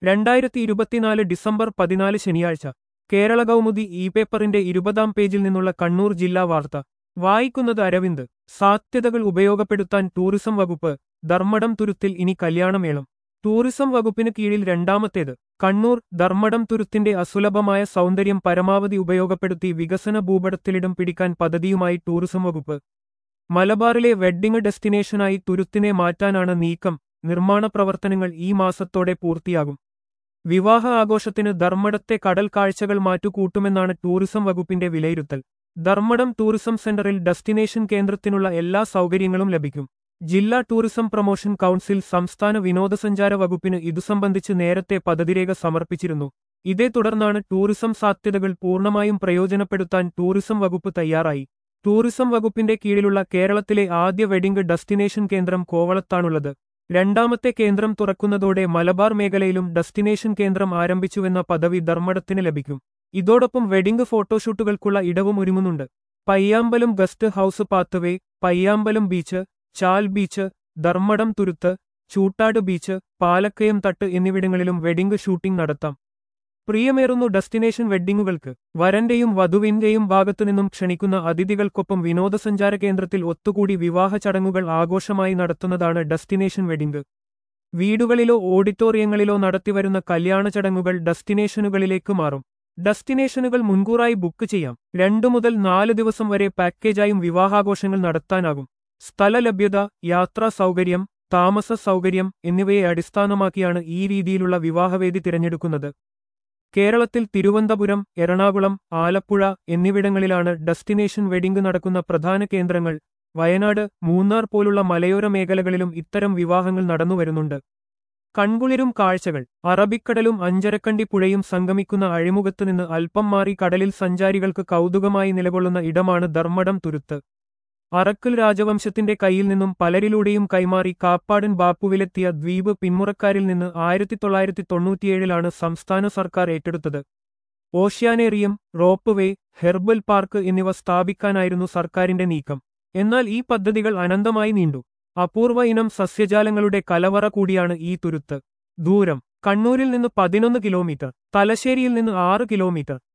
രണ്ടായിരത്തി ഇരുപത്തിനാല് ഡിസംബർ പതിനാല് ശനിയാഴ്ച കേരള കൗമുദി ഇ പേപ്പറിന്റെ ഇരുപതാം പേജിൽ നിന്നുള്ള കണ്ണൂർ ജില്ലാ വാർത്ത വായിക്കുന്നത് അരവിന്ദ് സാധ്യതകൾ ഉപയോഗപ്പെടുത്താൻ ടൂറിസം വകുപ്പ് ധർമ്മടം തുരുത്തിൽ ഇനി കല്യാണമേളം ടൂറിസം വകുപ്പിന് കീഴിൽ രണ്ടാമത്തേത് കണ്ണൂർ ധർമ്മടം തുരുത്തിന്റെ അസുലഭമായ സൗന്ദര്യം പരമാവധി ഉപയോഗപ്പെടുത്തി വികസന ഭൂപടത്തിലിടം പിടിക്കാൻ പദ്ധതിയുമായി ടൂറിസം വകുപ്പ് മലബാറിലെ വെഡ്ഡിംഗ് ഡെസ്റ്റിനേഷനായി തുരുത്തിനെ മാറ്റാനാണ് നീക്കം നിർമ്മാണ പ്രവർത്തനങ്ങൾ ഈ മാസത്തോടെ പൂർത്തിയാകും വിവാഹ ആഘോഷത്തിന് ധർമ്മടത്തെ കടൽ കാഴ്ചകൾ മാറ്റുകൂട്ടുമെന്നാണ് ടൂറിസം വകുപ്പിന്റെ വിലയിരുത്തൽ ധർമ്മടം ടൂറിസം സെന്ററിൽ ഡെസ്റ്റിനേഷൻ കേന്ദ്രത്തിനുള്ള എല്ലാ സൗകര്യങ്ങളും ലഭിക്കും ജില്ലാ ടൂറിസം പ്രൊമോഷൻ കൗൺസിൽ സംസ്ഥാന വിനോദസഞ്ചാര വകുപ്പിന് ഇതു സംബന്ധിച്ച് നേരത്തെ പദ്ധതിരേഖ സമർപ്പിച്ചിരുന്നു ഇതേ തുടർന്നാണ് ടൂറിസം സാധ്യതകൾ പൂർണ്ണമായും പ്രയോജനപ്പെടുത്താൻ ടൂറിസം വകുപ്പ് തയ്യാറായി ടൂറിസം വകുപ്പിന്റെ കീഴിലുള്ള കേരളത്തിലെ ആദ്യ വെഡിംഗ് ഡെസ്റ്റിനേഷൻ കേന്ദ്രം കോവളത്താണുള്ളത് രണ്ടാമത്തെ കേന്ദ്രം തുറക്കുന്നതോടെ മലബാർ മേഖലയിലും ഡെസ്റ്റിനേഷൻ കേന്ദ്രം ആരംഭിച്ചുവെന്ന പദവി ധർമ്മടത്തിന് ലഭിക്കും ഇതോടൊപ്പം വെഡിംഗ് ഫോട്ടോഷൂട്ടുകൾക്കുള്ള ഇടവും ഒരുങ്ങുന്നുണ്ട് Payyambalam guest house pathway Payyambalam beach Chal beach Dharmadam Thuruthu Choottad beach Palakkayam Thattu എന്നിവിടങ്ങളിലും വെഡിംഗ് ഷൂട്ടിംഗ് നടത്താം പ്രിയമേറുന്നു ഡെസ്റ്റിനേഷൻ വെഡ്ഡിങ്ങുകൾക്ക് വരന്റെയും വധുവിന്റെയും ഭാഗത്തുനിന്നും ക്ഷണിക്കുന്ന അതിഥികൾക്കൊപ്പം വിനോദസഞ്ചാര കേന്ദ്രത്തിൽ ഒത്തുകൂടി വിവാഹ ചടങ്ങുകൾ ആഘോഷമായി നടത്തുന്നതാണ് ഡെസ്റ്റിനേഷൻ വെഡിംഗ് വീടുകളിലോ ഓഡിറ്റോറിയങ്ങളിലോ നടത്തിവരുന്ന കല്യാണ ചടങ്ങുകൾ ഡെസ്റ്റിനേഷനുകളിലേക്ക് മാറും ഡെസ്റ്റിനേഷനുകൾ മുൻകൂറായി ബുക്ക് ചെയ്യാം രണ്ടു മുതൽ നാല് ദിവസം വരെ പാക്കേജായും വിവാഹാഘോഷങ്ങൾ നടത്താനാകും സ്ഥലലഭ്യത യാത്രാ സൗകര്യം താമസ സൗകര്യം എന്നിവയെ അടിസ്ഥാനമാക്കിയാണ് ഈ രീതിയിലുള്ള വിവാഹവേദി തിരഞ്ഞെടുക്കുന്നത് കേരളത്തിൽ തിരുവനന്തപുരം എറണാകുളം ആലപ്പുഴ എന്നിവിടങ്ങളിലാണ് ഡെസ്റ്റിനേഷൻ വെഡിംഗ് നടക്കുന്ന പ്രധാന കേന്ദ്രങ്ങൾ വയനാട് മൂന്നാർ പോലുള്ള മലയോര മേഖലകളിലും ഇത്തരം വിവാഹങ്ങൾ നടന്നുവരുന്നുണ്ട് കൺകുളിരും കാഴ്ചകൾ അറബിക്കടലും അഞ്ചരക്കണ്ടി പുഴയും സംഗമിക്കുന്ന അഴിമുഖത്തുനിന്ന് അല്പം മാറി കടലിൽ സഞ്ചാരികൾക്ക് കൗതുകമായി നിലകൊള്ളുന്ന ഇടമാണ് ധർമ്മടം തുരുത്ത് അറക്കൽ രാജവംശത്തിന്റെ കയ്യിൽ നിന്നും പലരിലൂടെയും കൈമാറി കാപ്പാടൻ ബാപ്പുവിലെത്തിയ ദ്വീപ് പിന്മുറക്കാരിൽ നിന്ന് ആയിരത്തി തൊള്ളായിരത്തി തൊണ്ണൂറ്റിയേഴിലാണ് സംസ്ഥാന സർക്കാർ ഏറ്റെടുത്തത് oceanarium rope way herbal park എന്നിവ സ്ഥാപിക്കാനായിരുന്നു സർക്കാരിന്റെ നീക്കം എന്നാൽ ഈ പദ്ധതികൾ അനന്തമായി നീണ്ടു അപൂർവ ഇനം സസ്യജാലങ്ങളുടെ കലവറ കൂടിയാണ് ഈ തുരുത്ത് ദൂരം കണ്ണൂരിൽ നിന്ന് പതിനൊന്ന് കിലോമീറ്റർ തലശ്ശേരിയിൽ നിന്ന് ആറ് കിലോമീറ്റർ